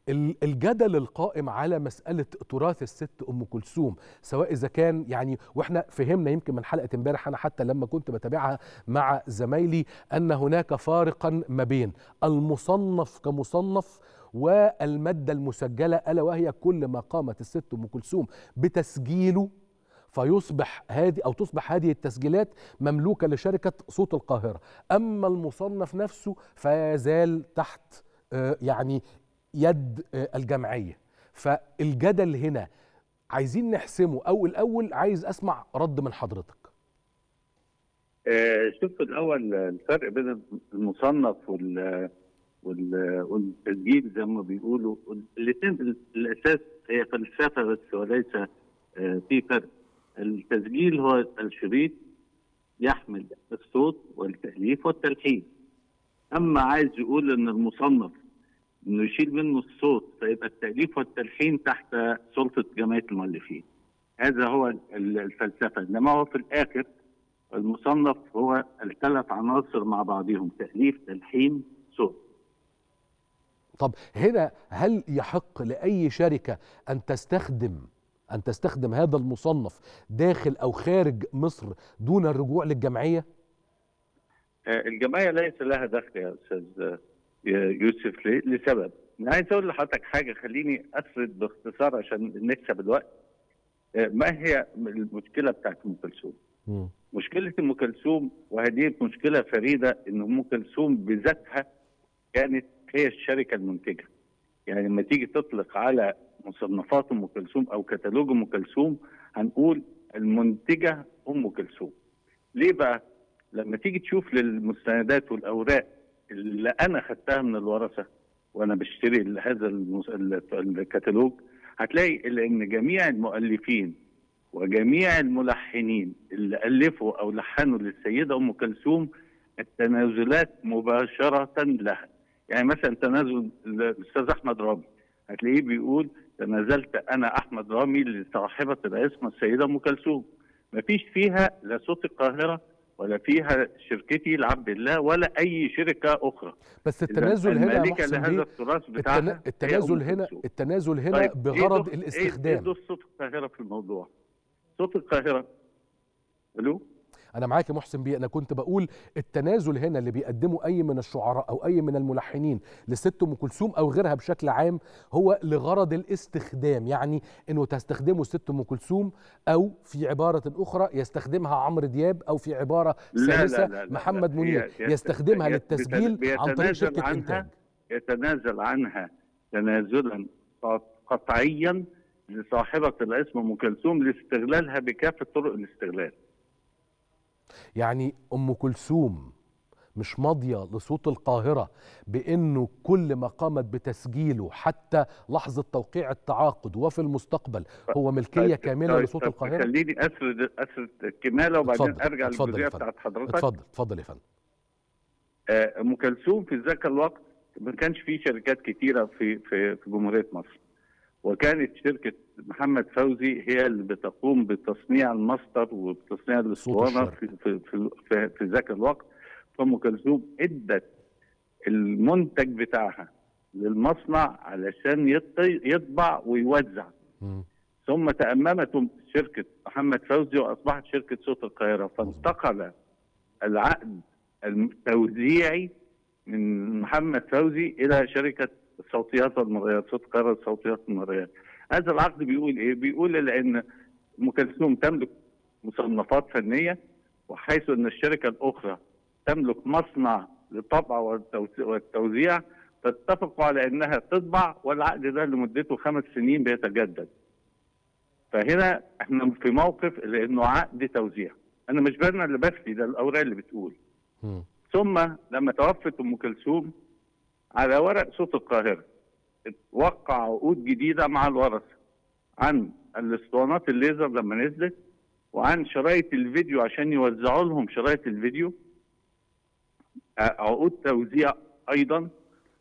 الجدل القائم على مساله تراث الست ام كلثوم سواء اذا كان يعني واحنا فهمنا يمكن من حلقه امبارح انا حتى لما كنت بتابعها مع زمايلي ان هناك فارقا ما بين المصنف كمصنف والماده المسجله الا وهي كل ما قامت الست ام كلثوم بتسجيله فيصبح هذه او تصبح هذه التسجيلات مملوكه لشركه صوت القاهره اما المصنف نفسه فيزال تحت يعني يد الجمعيه فالجدل هنا عايزين نحسمه او الاول عايز اسمع رد من حضرتك شوف الاول الفرق بين المصنف وال والتسجيل زي ما بيقولوا الاثنين الاساس هي فلسفه بس وليس في فرق التسجيل هو الشريط يحمل الصوت والتاليف والتلحين اما عايز يقول ان المصنف انه يشيل منه الصوت فيبقى التاليف والتلحين تحت سلطه جمعيه المؤلفين هذا هو الفلسفه انما هو في الاخر المصنف هو الثلاث عناصر مع بعضهم تاليف تلحين صوت طب هنا هل يحق لاي شركه ان تستخدم ان تستخدم هذا المصنف داخل او خارج مصر دون الرجوع للجمعيه؟ الجمعيه ليس لها دخل يا استاذ يوسف لسبب انا عايز اقول لحضرتك حاجه خليني اسرد باختصار عشان نكسب الوقت ما هي المشكله بتاعت ام كلثوم؟ مشكله ام كلثوم وهذه مشكله فريده ان ام كلثوم بذاتها كانت هي الشركه المنتجه يعني لما تيجي تطلق على مصنفات ام كلثوم او كتالوج ام كلثوم هنقول المنتجه ام كلثوم ليه بقى لما تيجي تشوف للمستندات والاوراق اللي انا خدتها من الورثه وانا بشتري هذا الكتالوج هتلاقي ان جميع المؤلفين وجميع الملحنين اللي الفوا او لحنوا للسيده ام كلثوم التنازلات مباشره لها يعني مثلا تنازل الاستاذ احمد رامي هتلاقيه بيقول تنازلت انا احمد رامي لصاحبه العصمه السيده ام كلثوم مفيش فيها لا صوت القاهره ولا فيها شركتي لعبد الله ولا اي شركه اخرى بس التنازل هنا يا محسن لهذا التراث بتاعها التنازل هنا التنازل هنا طيب بغرض إيه الاستخدام ايه صوت القاهره في الموضوع صوت القاهره الو انا معاك يا محسن بيه انا كنت بقول التنازل هنا اللي بيقدمه اي من الشعراء او اي من الملحنين لست ام كلثوم او غيرها بشكل عام هو لغرض الاستخدام يعني انه تستخدمه ست ام كلثوم او في عباره اخرى يستخدمها عمرو دياب او في عباره ثالثه محمد منير يستخدمها للتسجيل عن طريق شركه عنها انتاج يتنازل عنها تنازلا قطعيا لصاحبه الاسم ام كلثوم لاستغلالها بكافه طرق الاستغلال يعني ام كلثوم مش ماضيه لصوت القاهره بانه كل ما قامت بتسجيله حتى لحظه توقيع التعاقد وفي المستقبل هو ملكيه طيب كامله طيب لصوت طيب القاهره خليني اسرد اسرد الكماله وبعدين ارجع اتفضل للجزئيه يا فندم. بتاعت حضرتك اتفضل اتفضل يا فندم آه، ام كلثوم في ذاك الوقت ما كانش في شركات كتيره في في في جمهوريه مصر وكانت شركه محمد فوزي هي اللي بتقوم بتصنيع الماستر وبتصنيع الاسطوانه الشرق. في في في, في, في ذاك الوقت فام كلثوم ادت المنتج بتاعها للمصنع علشان يط- يطبع ويوزع مم. ثم تأممت شركة محمد فوزي وأصبحت شركة صوت القاهرة فانتقل العقد التوزيعي من محمد فوزي إلى شركة الصوتيات والمرئيات صوت القاهرة الصوتيات والمرئيات هذا العقد بيقول إيه؟ بيقول لأن أم كلثوم تملك مصنفات فنية وحيث أن الشركة الأخرى تملك مصنع للطبع والتوز- والتوزيع فاتفقوا على أنها تطبع والعقد ده لمدته خمس سنين بيتجدد فهنا احنا في موقف لانه عقد توزيع انا مش بنا اللي بفتي ده الاوراق اللي بتقول مم. ثم لما توفت ام كلثوم على ورق صوت القاهره وقع عقود جديده مع الورثه عن الاسطوانات الليزر لما نزلت وعن شرايط الفيديو عشان يوزعوا لهم شرايط الفيديو ع- عقود توزيع ايضا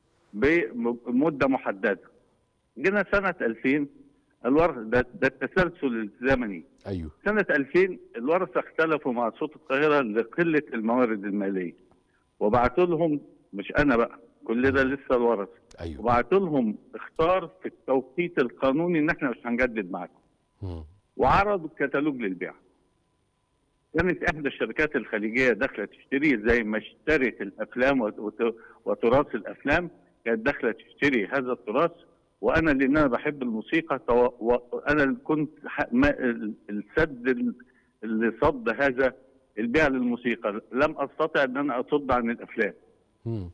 بمده محدده جينا سنه 2000 الورثه ده, ده التسلسل الزمني ايوه سنة 2000 الورثة اختلفوا مع صوت القاهرة لقلة الموارد المالية وبعتوا لهم مش أنا بقى كل ده لسه الورثه ايوه وبعت لهم اختار في التوقيت القانوني ان احنا مش هنجدد معاكم مم. وعرضوا الكتالوج للبيع كانت احدى الشركات الخليجيه داخله تشتري زي ما اشترت الافلام وت- وت- وتراث الافلام كانت داخله تشتري هذا التراث وانا لان انا بحب الموسيقى تو- وانا اللي كنت ح- ما- ال- السد ال- اللي صد هذا البيع للموسيقى لم استطع ان انا اصد عن الافلام مم.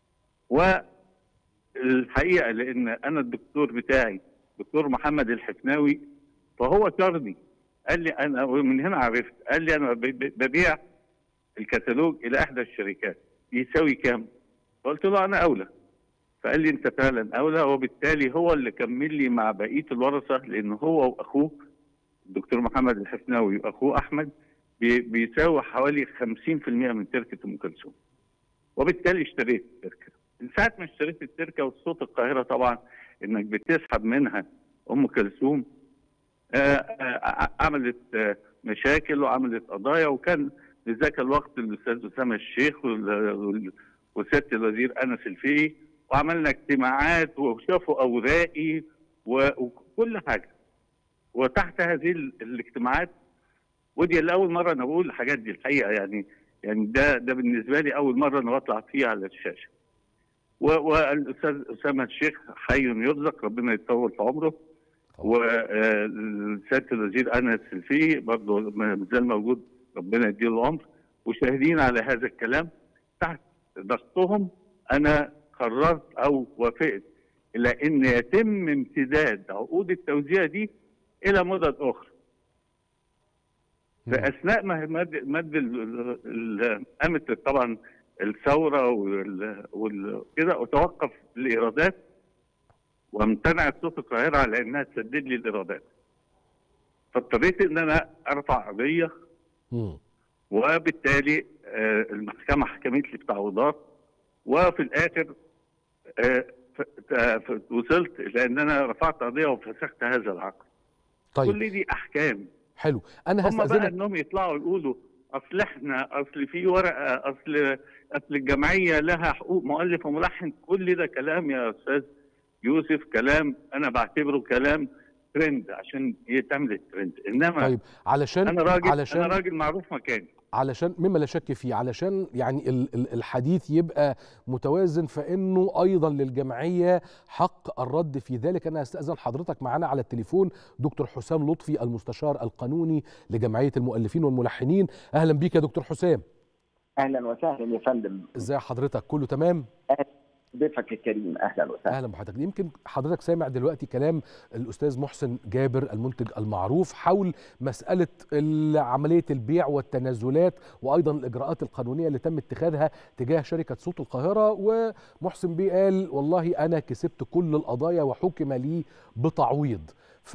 والحقيقه لان انا الدكتور بتاعي دكتور محمد الحفناوي فهو شارني قال لي انا من هنا عرفت قال لي انا ب- ب- ببيع الكتالوج الى احدى الشركات يساوي كام؟ فقلت له انا اولى فقال لي انت فعلا اولى وبالتالي هو اللي كمل لي مع بقيه الورثه لان هو واخوه الدكتور محمد الحفناوي واخوه احمد بي- بيساوي حوالي 50% من تركه ام كلثوم وبالتالي اشتريت التركه من ساعه ما اشتريت التركه وصوت القاهره طبعا انك بتسحب منها ام كلثوم آه، آه، عملت آه، مشاكل وعملت قضايا وكان في ذاك الوقت الاستاذ اسامه الشيخ وال- وال- وسياده الوزير انس الفقي وعملنا اجتماعات وشافوا اوراقي و- وكل حاجه وتحت هذه ال- الاجتماعات ودي لاول مره انا بقول الحاجات دي الحقيقه يعني يعني ده ده بالنسبه لي اول مره انا بطلع فيها على الشاشه و- والاستاذ اسامه الشيخ حي يرزق ربنا يطول في عمره وسياده الوزير انس الفقي برضه ما زال موجود ربنا يديله العمر وشاهدين على هذا الكلام تحت ضغطهم انا قررت او وافقت الى ان يتم امتداد عقود التوزيع دي الى مدد اخرى في اثناء ما مد مد ال- ال- قامت طبعا الثوره وال- وال- كده وتوقف الايرادات وامتنعت صوت القاهره على انها تسدد لي الايرادات فاضطريت ان انا ارفع قضيه مم. وبالتالي آه، المحكمه حكمت لي بتعويضات وفي الاخر آه، ف- ف- وصلت الى ان انا رفعت قضيه وفسخت هذا العقد طيب كل دي احكام حلو انا هم بقى هستاذنك انهم يطلعوا يقولوا اصل احنا اصل في ورقه اصل اصل الجمعيه لها حقوق مؤلف وملحن كل ده كلام يا استاذ يوسف كلام انا بعتبره كلام ترند عشان يتعمل الترند انما طيب علشان انا راجل علشان انا راجل معروف مكاني علشان مما لا شك فيه علشان يعني ال- ال- الحديث يبقى متوازن فانه ايضا للجمعيه حق الرد في ذلك انا استاذن حضرتك معانا على التليفون دكتور حسام لطفي المستشار القانوني لجمعيه المؤلفين والملحنين اهلا بيك يا دكتور حسام اهلا وسهلا يا فندم ازاي حضرتك كله تمام ضيفك الكريم اهلا وسهلا اهلا بحضرتك يمكن حضرتك سامع دلوقتي كلام الاستاذ محسن جابر المنتج المعروف حول مساله ال- عمليه البيع والتنازلات وايضا الاجراءات القانونيه اللي تم اتخاذها تجاه شركه صوت القاهره ومحسن بيه قال والله انا كسبت كل القضايا وحكم لي بتعويض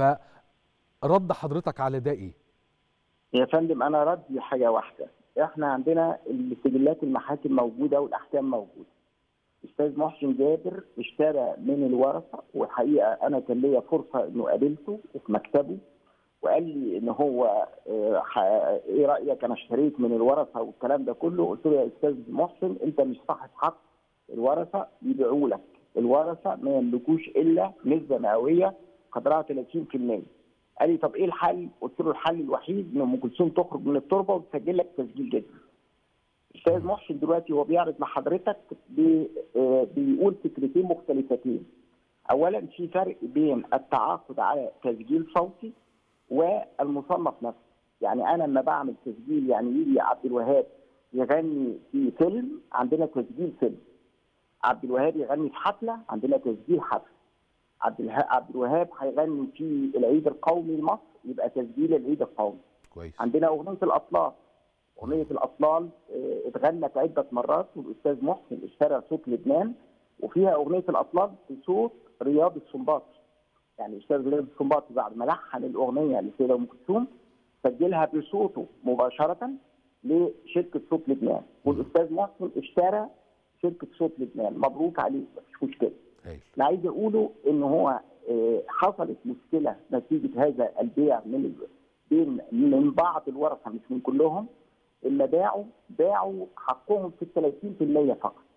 فرد حضرتك على ده ايه؟ يا فندم انا ردي حاجه واحده احنا عندنا السجلات المحاكم موجوده والاحكام موجوده استاذ محسن جابر اشترى من الورثه والحقيقه انا كان ليا فرصه انه قابلته في مكتبه وقال لي ان هو آه، ح- ايه رايك انا اشتريت من الورثه والكلام ده كله قلت له يا استاذ محسن انت مش صاحب حق الورثه يبيعوا لك الورثه ما يملكوش الا نسبه مئويه قدرها 30% قال لي طب ايه الحل؟ قلت له الحل الوحيد ان ام كلثوم تخرج من التربه وتسجل لك تسجيل جديد. استاذ محسن دلوقتي هو بيعرض لحضرتك بي- آه، بيقول فكرتين مختلفتين. اولا في فرق بين التعاقد على تسجيل صوتي والمصنف نفسه. يعني انا لما بعمل تسجيل يعني يجي عبد الوهاب يغني في فيلم عندنا تسجيل فيلم. عبد الوهاب يغني في حفله عندنا تسجيل حفله. عبد اله- عبد الوهاب هيغني في العيد القومي لمصر يبقى تسجيل العيد القومي كويس عندنا اغنيه الاطلال اغنيه الاطلال آه، اتغنت عده مرات والاستاذ محسن اشترى صوت لبنان وفيها اغنيه الاطلال بصوت رياض السنباطي يعني الاستاذ رياض السنباطي بعد ما لحن الاغنيه لسيده ام كلثوم سجلها بصوته مباشره لشركه صوت لبنان والاستاذ محسن اشترى شركه صوت لبنان مبروك عليه مفيش مشكله هايل اللي عايز اقوله ان هو آه، حصلت مشكله نتيجه هذا البيع من ال- بين من بعض الورثه مش من كلهم اللي باعوا باعوا حقهم في 30% فقط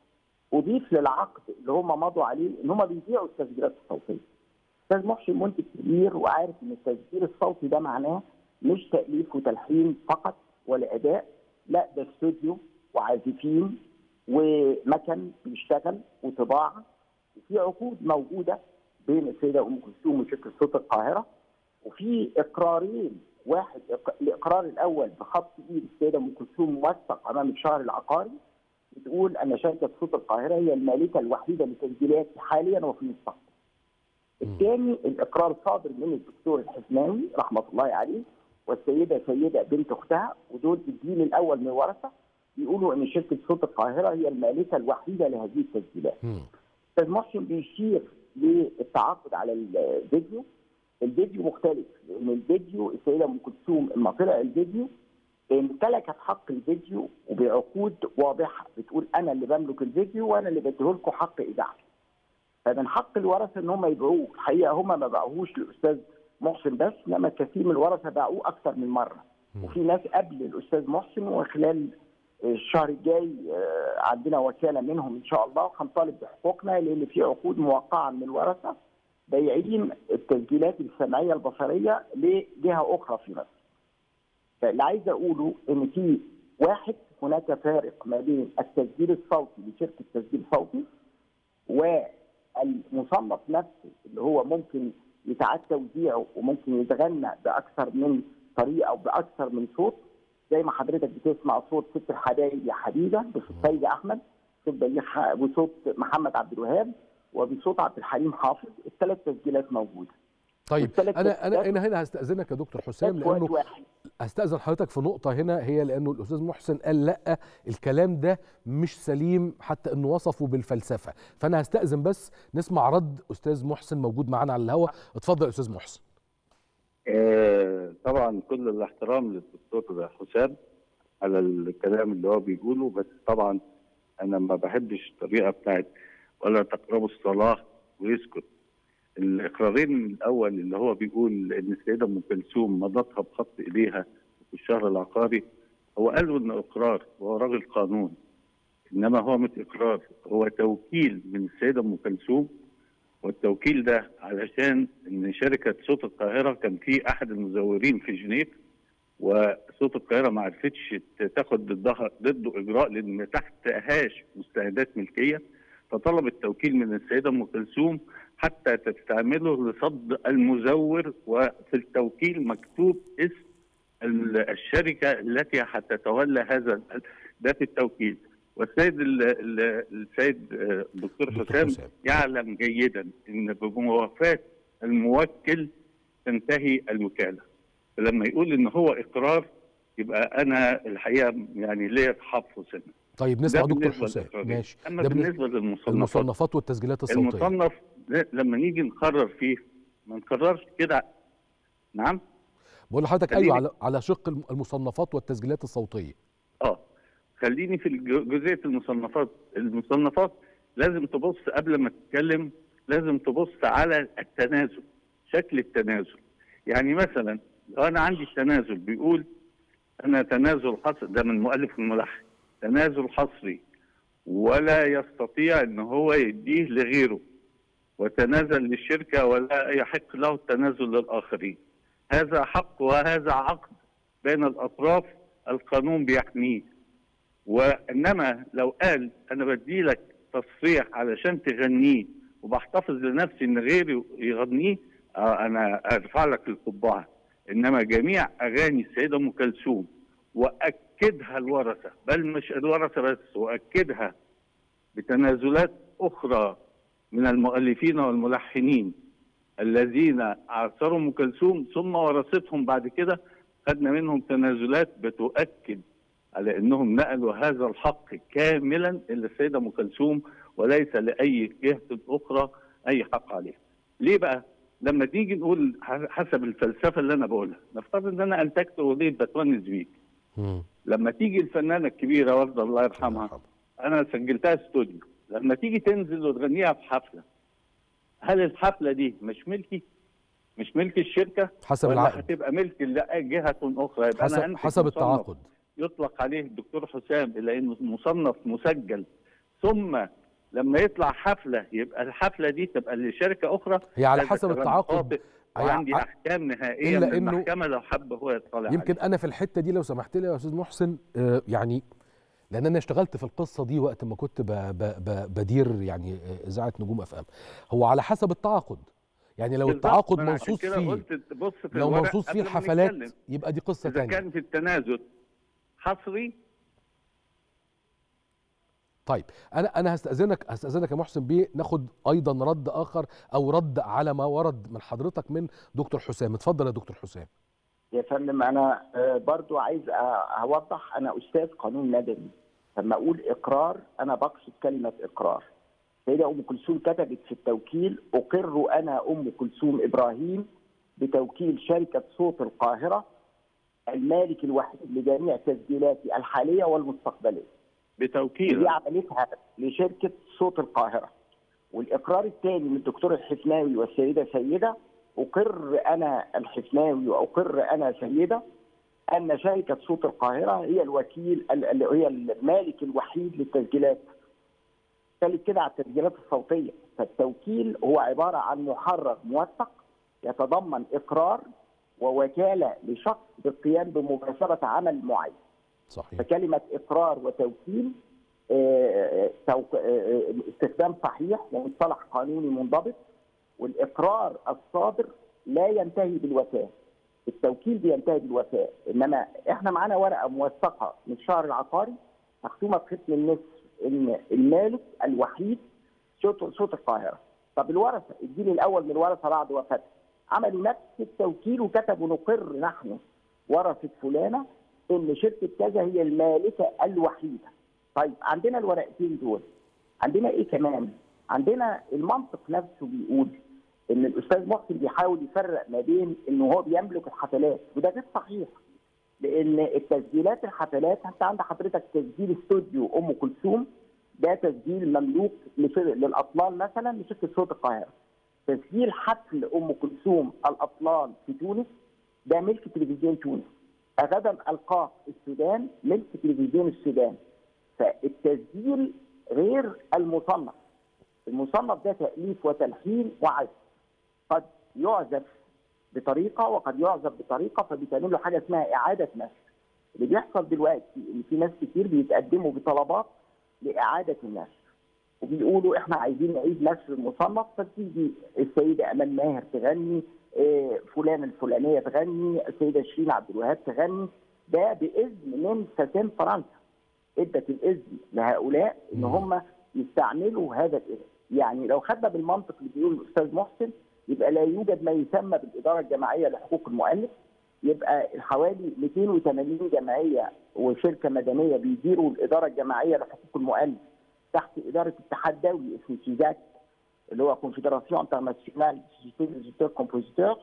اضيف للعقد اللي هم مضوا عليه ان هم بيبيعوا التسجيلات الصوتيه. استاذ محسن منتج كبير وعارف ان التسجيل الصوتي ده معناه مش تاليف وتلحين فقط ولا اداء لا ده استوديو وعازفين ومكن بيشتغل وطباعه وفي عقود موجوده بين السيده ام كلثوم وشركه صوت القاهره وفي اقرارين واحد الاقرار الاول بخط ايد السيده ام كلثوم موثق امام الشهر العقاري بتقول ان شركه صوت القاهره هي المالكه الوحيده لتسجيلاتي حاليا وفي المستقبل. الثاني الاقرار صادر من الدكتور الحسناوي رحمه الله عليه والسيده سيده بنت اختها ودول الجيل الاول من الورثه بيقولوا ان شركه صوت القاهره هي المالكه الوحيده لهذه التسجيلات. استاذ محسن بيشير للتعاقد على الفيديو الفيديو مختلف لان الفيديو السيده ام كلثوم لما طلع الفيديو امتلكت حق الفيديو وبعقود واضحه بتقول انا اللي بملك الفيديو وانا اللي بديه لكم حق اذاعته. فمن حق الورثه ان هم يبيعوه، الحقيقه هم ما باعوهوش للاستاذ محسن بس انما كثير من الورثه باعوه اكثر من مره. وفي ناس قبل الاستاذ محسن وخلال الشهر الجاي عندنا وكاله منهم ان شاء الله وهنطالب بحقوقنا لان في عقود موقعه من الورثه بايعين التسجيلات السمعيه البصريه لجهه اخرى في مصر. فاللي عايز اقوله ان في واحد هناك فارق ما بين التسجيل الصوتي لشركه تسجيل صوتي والمصنف نفسه اللي هو ممكن يتعاد توزيعه وممكن يتغنى باكثر من طريقه او باكثر من صوت زي ما حضرتك بتسمع صوت ست الحبايب يا حبيبه بصوت سيد احمد صوت بليغ وصوت محمد عبد الوهاب وبصوت عبد الحليم حافظ الثلاث تسجيلات موجوده طيب انا انا انا هنا هستاذنك يا دكتور حسام لانه هستاذن حضرتك في نقطه هنا هي لانه الاستاذ محسن قال لا الكلام ده مش سليم حتى انه وصفه بالفلسفه فانا هستاذن بس نسمع رد استاذ محسن موجود معانا على الهواء اتفضل استاذ محسن آه طبعا كل الاحترام للدكتور حسام على الكلام اللي هو بيقوله بس طبعا انا ما بحبش الطريقه بتاعت ولا تقربوا الصلاه ويسكت الاقرارين الاول اللي هو بيقول ان السيده ام كلثوم مضتها بخط ايديها في الشهر العقاري هو قالوا انه اقرار وهو راجل قانون انما هو مش اقرار هو توكيل من السيده ام كلثوم والتوكيل ده علشان ان شركه صوت القاهره كان في احد المزورين في جنيف وصوت القاهره ما عرفتش تاخد ضدها ضده اجراء لان ما تحتهاش مستندات ملكيه فطلب التوكيل من السيده ام كلثوم حتى تستعمله لصد المزور وفي التوكيل مكتوب اسم الشركه التي هتتولى هذا ده في التوكيل والسيد السيد الدكتور حسام يعلم جيدا ان بموافاه الموكل تنتهي الوكاله فلما يقول ان هو اقرار يبقى انا الحقيقه يعني ليا تحفظ هنا طيب نسمع دكتور حسام ماشي اما ده بالنسبه للمصنفات المصنفات والتسجيلات الصوتيه المصنف لما نيجي نقرر فيه ما نقررش كده نعم بقول لحضرتك ايوه على على شق المصنفات والتسجيلات الصوتيه اه خليني في جزئيه المصنفات المصنفات لازم تبص قبل ما تتكلم لازم تبص على التنازل شكل التنازل يعني مثلا لو انا عندي التنازل بيقول انا تنازل حصري ده من مؤلف الملحن تنازل حصري ولا يستطيع ان هو يديه لغيره وتنازل للشركه ولا يحق له التنازل للاخرين هذا حق وهذا عقد بين الاطراف القانون بيحميه وانما لو قال انا بدي لك تصريح علشان تغنيه وبحتفظ لنفسي ان غيري يغنيه آه انا ارفع لك القبعه انما جميع اغاني السيده ام كلثوم واكدها الورثه بل مش الورثه بس واكدها بتنازلات اخرى من المؤلفين والملحنين الذين عاصروا ام كلثوم ثم ورثتهم بعد كده خدنا منهم تنازلات بتؤكد على انهم نقلوا هذا الحق كاملا الى السيده ام كلثوم وليس لاي جهه اخرى اي حق عليها. ليه بقى؟ لما تيجي نقول حسب الفلسفه اللي انا بقولها، نفترض ان انا انتجت اغنيه بتونس بيك. لما تيجي الفنانه الكبيره ورده الله يرحمها انا سجلتها استوديو، لما تيجي تنزل وتغنيها في حفله هل الحفله دي مش ملكي؟ مش ملك الشركه؟ حسب ولا العقد هتبقى ملك جهه اخرى يبقى حسب, انا حسب التعاقد يطلق عليه الدكتور حسام الى انه مصنف مسجل ثم لما يطلع حفله يبقى الحفله دي تبقى لشركه اخرى هي على لازم حسب تبقى التعاقد مخاطئ وعندي ع- احكام نهائيه إلا من إنه- المحكمه لو حب هو يطلع يمكن عليها. انا في الحته دي لو سمحت لي يا استاذ محسن آه، يعني لان انا اشتغلت في القصه دي وقت ما كنت ب ب ب بدير يعني آه، اذاعه نجوم اف ام هو على حسب التعاقد يعني لو بالظبط، التعاقد ما أنا عشان منصوص كده فيه قلت بص في لو الورق منصوص فيه قبل ما الحفلات نتكلم. يبقى دي قصه اذا تانية كان في التنازل حصري طيب انا انا هستاذنك هستاذنك يا محسن بيه ناخد ايضا رد اخر او رد على ما ورد من حضرتك من دكتور حسام اتفضل يا دكتور حسام يا فندم انا آه، برضو عايز أ- اوضح انا استاذ قانون مدني لما اقول اقرار انا بقصد كلمه اقرار سيدة ام كلثوم كتبت في التوكيل اقر انا ام كلثوم ابراهيم بتوكيل شركه صوت القاهره المالك الوحيد لجميع تسجيلاتي الحاليه والمستقبليه بتوكيل دي عملتها لشركه صوت القاهره والاقرار الثاني من الدكتور الحفناوي والسيده سيده اقر انا الحفناوي واقر انا سيده ان شركه صوت القاهره هي الوكيل ال- ال- هي المالك الوحيد للتسجيلات ثالث كده على التسجيلات الصوتيه فالتوكيل هو عباره عن محرر موثق يتضمن اقرار ووكاله لشخص بالقيام بمباشره عمل معين صحيح فكلمة إقرار وتوكيل آه، توق- آه، استخدام صحيح ومصطلح قانوني منضبط والإقرار الصادر لا ينتهي بالوفاة التوكيل بينتهي بالوفاة إنما إحنا معانا ورقة موثقة من الشهر العقاري مختومة بختم النصف إن المالك الوحيد صوت صوت القاهرة طب الورثة الجيل الأول من الورثة بعد وفاته عملوا نفس التوكيل وكتبوا نقر نحن ورثة فلانة ان شركه كذا هي المالكه الوحيده. طيب عندنا الورقتين دول. عندنا ايه كمان؟ عندنا المنطق نفسه بيقول ان الاستاذ محسن بيحاول يفرق ما بين ان هو بيملك الحفلات وده غير صحيح. لان التسجيلات الحفلات انت عند حضرتك تسجيل استوديو ام كلثوم ده تسجيل مملوك لفرق للاطلال مثلا لشركه صوت القاهره. تسجيل حفل ام كلثوم الاطلال في تونس ده ملك تلفزيون تونس. غدا القاه السودان ملك تلفزيون السودان فالتسجيل غير المصنف المصنف ده تاليف وتلحين وعزف قد يعزف بطريقه وقد يعزف بطريقه فبيتعمل له حاجه اسمها اعاده نشر اللي بيحصل دلوقتي ان في ناس كتير بيتقدموا بطلبات لاعاده النشر وبيقولوا احنا عايزين نعيد نشر المصنف فتيجي السيده امال ماهر تغني إيه، فلان الفلانيه تغني السيده شيرين عبد الوهاب تغني ده باذن من ساتين فرنسا ادت الاذن لهؤلاء ان مم. هم يستعملوا هذا الاذن يعني لو خدنا بالمنطق اللي بيقوله الاستاذ محسن يبقى لا يوجد ما يسمى بالاداره الجماعيه لحقوق المؤلف يبقى حوالي 280 جمعيه وشركه مدنيه بيديروا الاداره الجماعيه لحقوق المؤلف تحت اداره اتحاد دولي اسمه سيزاك اللي هو كونفدراسيون انترناسيونال ديجيتال كومبوزيتور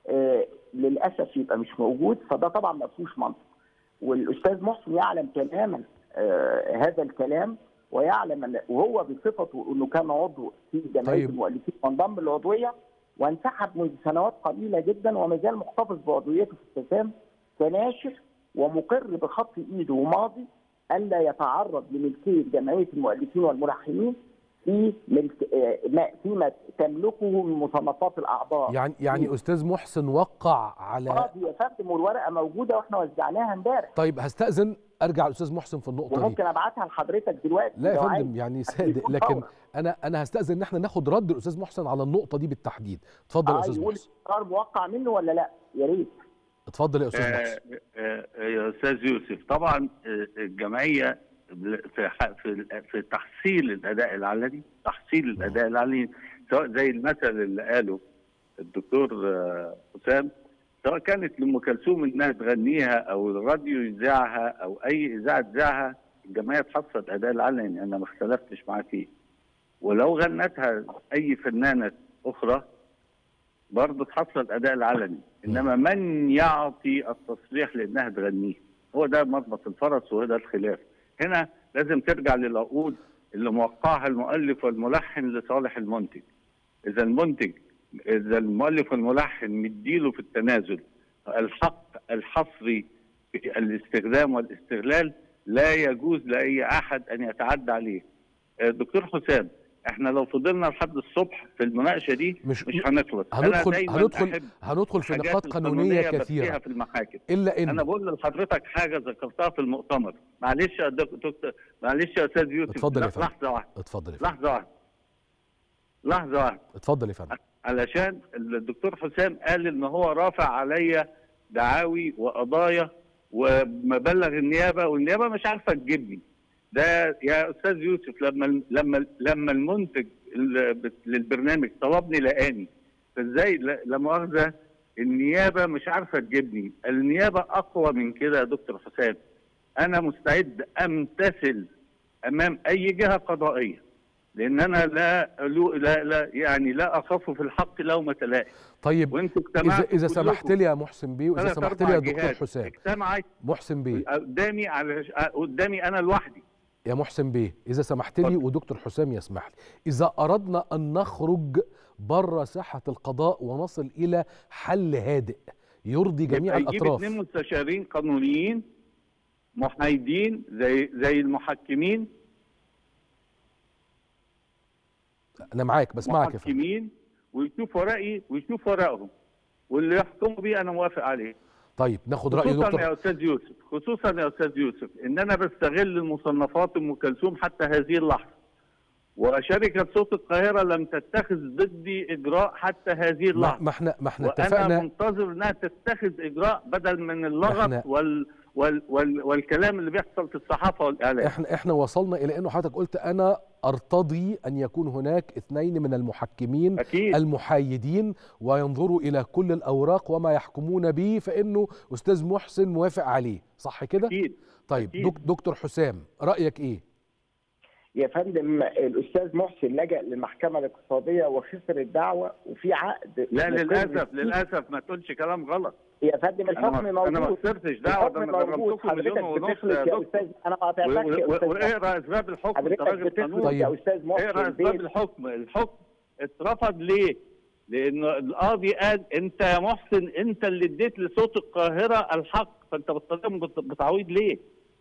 للاسف يبقى مش موجود فده طبعا ما فيهوش منطق والاستاذ محسن يعلم تماما آه، هذا الكلام ويعلم أن وهو بصفته انه كان عضو في جمعيه طيب. طيب. المؤلفين وانضم للعضويه وانسحب منذ سنوات قليله جدا وما زال محتفظ بعضويته في التسام كناشر ومقر بخط ايده وماضي الا يتعرض لملكيه جمعيه المؤلفين والملحنين في ملك آه، ما فيما تملكه من مصنفات الاعضاء يعني يعني استاذ محسن وقع على قاضي يا فندم والورقه موجوده واحنا وزعناها امبارح طيب هستاذن ارجع لاستاذ محسن في النقطه دي وممكن ابعتها لحضرتك دلوقتي لا يا لو عايز. فندم يعني صادق يكون لكن فورا. انا انا هستاذن ان احنا ناخد رد الاستاذ محسن على النقطه دي بالتحديد اتفضل يا اه استاذ يقول محسن قرار موقع منه ولا لا يا ريت اتفضل يا استاذ آه، محسن آه، آه، يا استاذ يوسف طبعا آه، الجمعيه في ح- في في تحصيل الاداء العلني تحصيل الاداء العلني سواء زي المثل اللي قاله الدكتور آه، حسام سواء كانت لام كلثوم انها تغنيها او الراديو يذاعها او اي اذاعه تذاعها الجمعيه تحصل الاداء العلني انا ما اختلفتش معاه فيه ولو غنتها اي فنانه اخرى برضه تحصل الاداء العلني انما من يعطي التصريح لانها تغنيه هو ده مربط الفرس وهو ده الخلاف هنا لازم ترجع للعقود اللي موقعها المؤلف والملحن لصالح المنتج اذا المنتج اذا المؤلف والملحن مديله في التنازل الحق الحصري في الاستخدام والاستغلال لا يجوز لاي احد ان يتعدى عليه الدكتور حسام احنا لو فضلنا لحد الصبح في المناقشه دي مش مش هنخلص هندخل- أنا دايماً هندخل أحب هندخل في الحاجات نقاط قانونيه القانونية كثيره بفتيها في المحاكم الا ان انا بقول لحضرتك حاجه ذكرتها في المؤتمر معلش يا دك- دكتور معلش يا استاذ يوسف اتفضل يا لا- فندم. لحظه واحده اتفضل يا فندم لحظه واحده لحظه واحده اتفضل يا فندم علشان الدكتور حسام قال ان هو رافع عليا دعاوي وقضايا ومبلغ النيابه والنيابه مش عارفه تجيبني ده يا استاذ يوسف لما لما لما المنتج ال- للبرنامج طلبني لقاني فازاي لا لا مؤاخذه النيابه مش عارفه تجيبني النيابه اقوى من كده يا دكتور حسام انا مستعد امتثل امام اي جهه قضائيه لان انا لا لا, لا يعني لا اخاف في الحق لومه لائم طيب وانتوا اذا اجتمعتوا اذا كلكم سمحت لي يا محسن بيه واذا ثلاث سمحت أربع لي يا دكتور جهات حسام اجتمعت محسن بيه قدامي على قدامي انا لوحدي يا محسن بيه اذا سمحت لي اتفضل. ودكتور حسام يسمح لي اذا اردنا ان نخرج بره ساحه القضاء ونصل الى حل هادئ يرضي جميع يبقى يجيب الاطراف اثنين مستشارين قانونيين محايدين زي زي المحكمين انا معاك بسمعك يا فندم محكمين ويشوف ورقي ويشوف ورقهم واللي يحكموا بيه انا موافق عليه طيب ناخد راي خصوصا دكتور يا استاذ يوسف خصوصا يا استاذ يوسف ان انا بستغل المصنفات ام كلثوم حتى هذه اللحظه وشركه صوت القاهره لم تتخذ ضدي اجراء حتى هذه ما اللحظه ما احنا ما احنا وانا اتفقنا منتظر انها تتخذ اجراء بدل من اللغط إحنا- وال وال وال والكلام اللي بيحصل في الصحافه والاعلام احنا احنا وصلنا الى انه حضرتك قلت انا ارتضي ان يكون هناك اثنين من المحكمين اكيد المحايدين وينظروا الى كل الاوراق وما يحكمون به فانه استاذ محسن موافق عليه صح كده اكيد طيب أكيد. دك دكتور حسام رايك ايه يا فندم الاستاذ محسن لجأ للمحكمه الاقتصاديه وخسر الدعوه وفي عقد لا مقر للاسف فيه. للاسف ما تقولش كلام غلط يا فندم انا الحكم ما موجود انا ما خسرتش دعوه ده الحكم انا موجود جربتكم مليون حضرتك ونص بتخلط يا يا دكتور استاذ انا ما و- قاطعتكش يا و- استاذ واقرا اسباب الحكم انت حضرتك راجل بتخلط قانون طيب. يا استاذ محسن اقرا اسباب بيت الحكم الحكم اترفض ليه؟ لانه القاضي قال انت يا محسن انت اللي اديت لصوت القاهره الحق فانت بتطالبهم بت- بتعويض ليه؟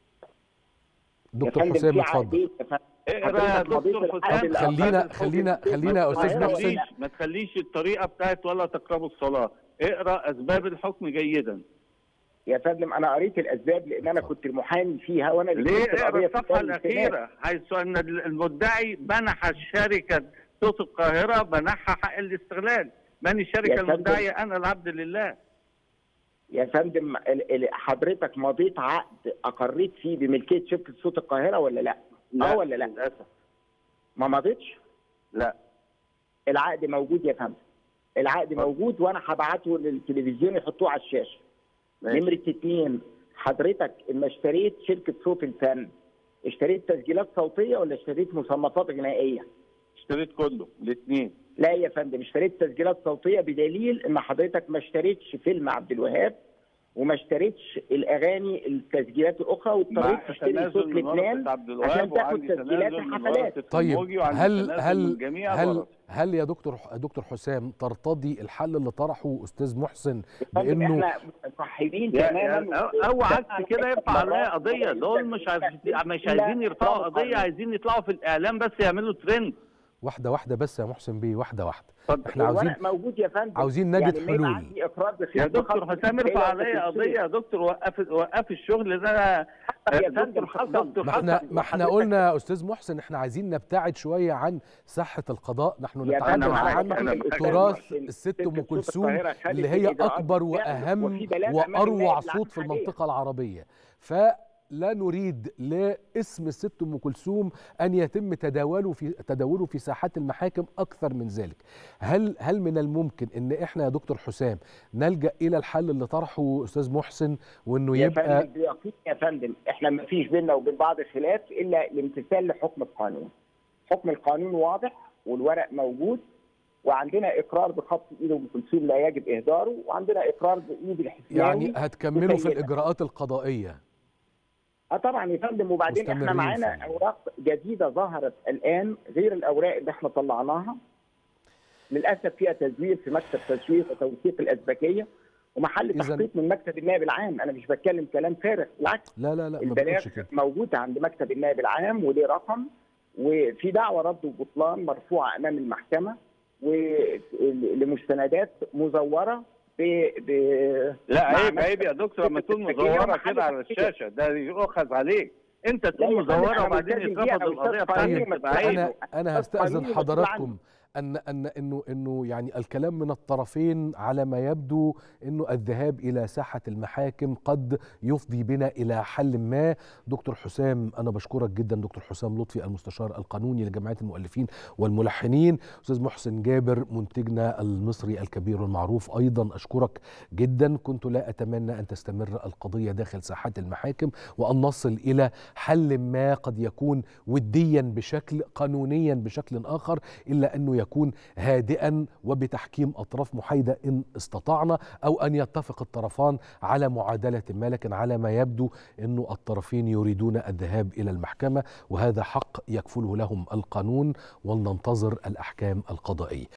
يا دكتور فندم حسام في اتفضل عقدين يا فندم. اقرا يا حضرتك قضية دكتور العقد حسام اللي خلينا الحكم. خلينا خلينا يا ما استاذ محسن تخليش ما تخليش الطريقه بتاعت ولا تقربوا الصلاه اقرا اسباب الحكم جيدا يا فندم انا قريت الاسباب لان انا كنت المحامي فيها وانا اللي ليه كنت اقرا القضية في الصفحه السنة. الاخيره حيث ان المدعي منح الشركه صوت القاهره منحها حق الاستغلال من الشركه يا فندم. المدعيه انا العبد لله يا فندم ال- ال- حضرتك مضيت عقد اقريت فيه بملكيه شركه صوت القاهره ولا لا؟ اه ولا لا؟ للاسف ما مضيتش؟ لا العقد موجود يا فندم العقد موجود وانا هبعته للتلفزيون يحطوه على الشاشه ماشي. نمره اتنين حضرتك اما اشتريت شركه صوت الفن اشتريت تسجيلات صوتيه ولا اشتريت مصنفات غنائيه؟ اشتريت كله الاثنين لا يا فندم اشتريت تسجيلات صوتيه بدليل ان حضرتك ما اشتريتش فيلم عبد الوهاب وما اشتريتش الاغاني التسجيلات الاخرى واضطريت تشتري صوت لبنان عبد عشان الوهاب تاخد وعندي تسجيلات تنازل من الحفلات. ورثة طيب الموجي وعندي هل تنازل هل من جميع هل الورثة. هل يا دكتور دكتور حسام ترتضي الحل اللي طرحه استاذ محسن يا فندم بانه احنا مرحبين يا- تماما يا- او عكس كده يرفع عليا قضيه دول مش عايزين مش عايزين يرفعوا قضيه عايزين يطلعوا في الاعلام بس يعملوا ترند واحده واحده بس يا محسن بيه واحده واحده اتفضل. احنا عاوزين الورق موجود يا فندم عاوزين نجد يعني لما يبقى حلول. عندي اقرار بخصم يا دكتور خط حسام ارفع هي عليا وقت قضيه يا دكتور وقف وقف الشغل اللي انا يا دكتور فندم حصل. دكتور ما احنا حسن ما احنا وحضرتك- قلنا يا استاذ محسن احنا عايزين نبتعد شويه عن ساحه القضاء نحن يا نتحدث فندم معاك، عن أنا معاك. تراث محسن، الست شركة ام صوت كلثوم القاهرة خدت اللي هي الإجراءات اكبر بالفعل، واهم وفي بلاغ أمام واروع النائب صوت في العام حالياً. المنطقه العربيه فلا نريد لاسم الست ام كلثوم ان يتم تداوله في تداوله في ساحات المحاكم اكثر من ذلك هل هل من الممكن ان احنا يا دكتور حسام نلجا الى الحل اللي طرحه استاذ محسن وانه يا يبقى فندم بيقين يا فندم احنا ما فيش بيننا وبين بعض خلاف الا الامتثال لحكم القانون. حكم القانون واضح والورق موجود وعندنا اقرار بخط ايد ام كلثوم لا يجب اهداره وعندنا اقرار بايد الحسناوي يعني هتكملوا في وسيدة. الاجراءات القضائيه اه طبعا يا فندم وبعدين احنا مستمرين معانا فيه. اوراق جديده ظهرت الان غير الاوراق اللي احنا طلعناها للاسف فيها تزوير في مكتب تسويق وتوثيق الازبكيه ومحل إذن- تحقيق من مكتب النائب العام انا مش بتكلم كلام فارغ بالعكس لا لا لا ما البلاغ بقولش كده موجود عند مكتب النائب العام وليه رقم وفي دعوه رد وبطلان مرفوعه امام المحكمه ولمستندات مزوره ب ب لا مع عيب مكتب عيب يا دكتور لما تكون التسجيل مزوره ومحل كده على تسجيل. الشاشه ده يؤخذ عليك انت لا تكون يا فندم، مزوره أنا وبعدين ملتزم بيها، يترفض أنا القضيه أستاذ بتاعتك قانوني، تبقى بس عيب انا انا أستاذ هستاذن قانوني مسؤول حضراتكم ان ان انه انه يعني الكلام من الطرفين على ما يبدو انه الذهاب الى ساحه المحاكم قد يفضي بنا الى حل ما دكتور حسام انا بشكرك جدا دكتور حسام لطفي المستشار القانوني لجمعيه المؤلفين والملحنين استاذ محسن جابر منتجنا المصري الكبير والمعروف ايضا اشكرك جدا كنت لا اتمنى ان تستمر القضيه داخل ساحات المحاكم وان نصل الى حل ما قد يكون وديا بشكل قانونيا بشكل اخر الا انه يكون هادئا وبتحكيم اطراف محايده ان استطعنا او ان يتفق الطرفان على معادله ما لكن على ما يبدو انه الطرفين يريدون الذهاب الى المحكمه وهذا حق يكفله لهم القانون ولننتظر الاحكام القضائيه